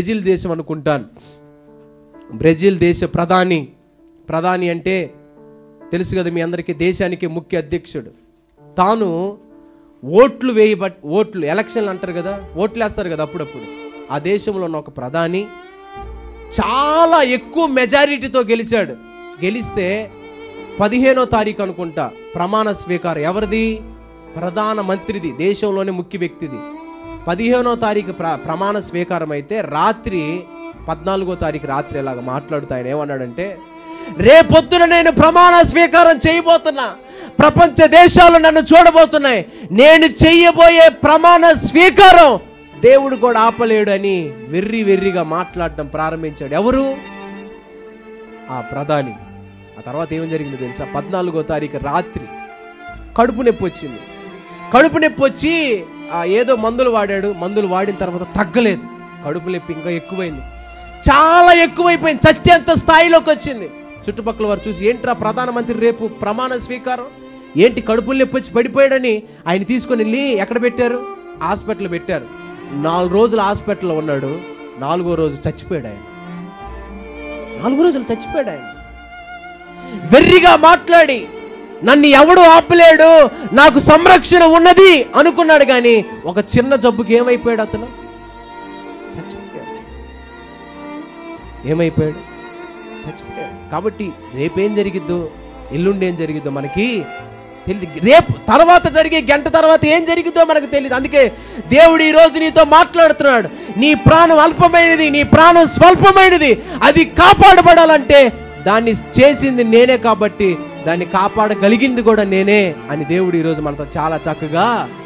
Brazil దేశం అనుకుంటాను Brazil దేశ ప్రధాని ప్రధాని అంటే తెలుసు కదా మీ అందరికీ దేశానికి ముఖ్య అధ్యక్షుడు తాను ఓట్లు వేయబట్ ఓట్లు ఎలక్షన్లు అంటారు కదా ఓట్లు వేస్తారు కదా అప్పుడప్పుడు ఆ దేశంలో ఉన్న ఒక ప్రధాని చాలా ఎక్కువ మెజారిటీతో గెలిచాడు గెలిస్తే పదిహేనో తారీఖు అనుకుంటా ప్రమాణ స్వీకారం ఎవరిది ప్రధాన మంత్రిది దేశంలోనే ముఖ్య వ్యక్తిది పదిహేనో తారీఖు ప్ర ప్రమాణ స్వీకారం అయితే రాత్రి పద్నాలుగో తారీఖు రాత్రి ఇలాగ మాట్లాడుతూ ఆయన ఏమన్నాడంటే రేపొద్దున నేను ప్రమాణ స్వీకారం చేయబోతున్నా ప్రపంచ దేశాలు నన్ను చూడబోతున్నాయి నేను చెయ్యబోయే ప్రమాణ స్వీకారం దేవుడు కూడా ఆపలేడు అని వెర్రి వెర్రిగా మాట్లాడడం ప్రారంభించాడు ఎవరు ఆ ప్రధాని ఆ తర్వాత ఏం జరిగిందో తెలుసా పద్నాలుగో తారీఖు రాత్రి కడుపు నొప్పి వచ్చింది కడుపు నొప్పి వచ్చి ఆ ఏదో మందులు వాడాడు మందులు వాడిన తర్వాత తగ్గలేదు కడుపు నొప్పి ఇంకా ఎక్కువైంది చాలా ఎక్కువైపోయింది చచ్చేంత స్థాయిలోకి వచ్చింది చుట్టుపక్కల వారు చూసి ఏంట్రా ప్రధానమంత్రి రేపు ప్రమాణ స్వీకారం ఏంటి కడుపులు నొప్పి వచ్చి పడిపోయాడని ఆయన తీసుకొని వెళ్ళి ఎక్కడ పెట్టారు హాస్పిటల్ పెట్టారు నాలుగు రోజులు హాస్పిటల్లో ఉన్నాడు నాలుగో రోజు చచ్చిపోయాడు ఆయన నాలుగు రోజులు చచ్చిపోయాడు ఆయన వెర్రిగా మాట్లాడి నన్ను ఎవడు ఆపలేడు నాకు సంరక్షణ ఉన్నది అనుకున్నాడు కానీ ఒక చిన్న జబ్బుకి ఏమైపోయాడు అతను చచ్చిపోయాడు ఏమైపోయాడు చచ్చిపోయాడు కాబట్టి రేపేం జరిగిద్దో ఎల్లుండి ఏం జరిగిద్దో మనకి తెలియదు రేపు తర్వాత జరిగే గంట తర్వాత ఏం జరిగిద్దో మనకు తెలియదు అందుకే దేవుడు ఈ రోజు నీతో మాట్లాడుతున్నాడు నీ ప్రాణం అల్పమైనది నీ ప్రాణం స్వల్పమైనది అది కాపాడబడాలంటే దాన్ని చేసింది నేనే కాబట్టి దాన్ని కాపాడగలిగింది కూడా నేనే అని దేవుడు ఈరోజు మనతో చాలా చక్కగా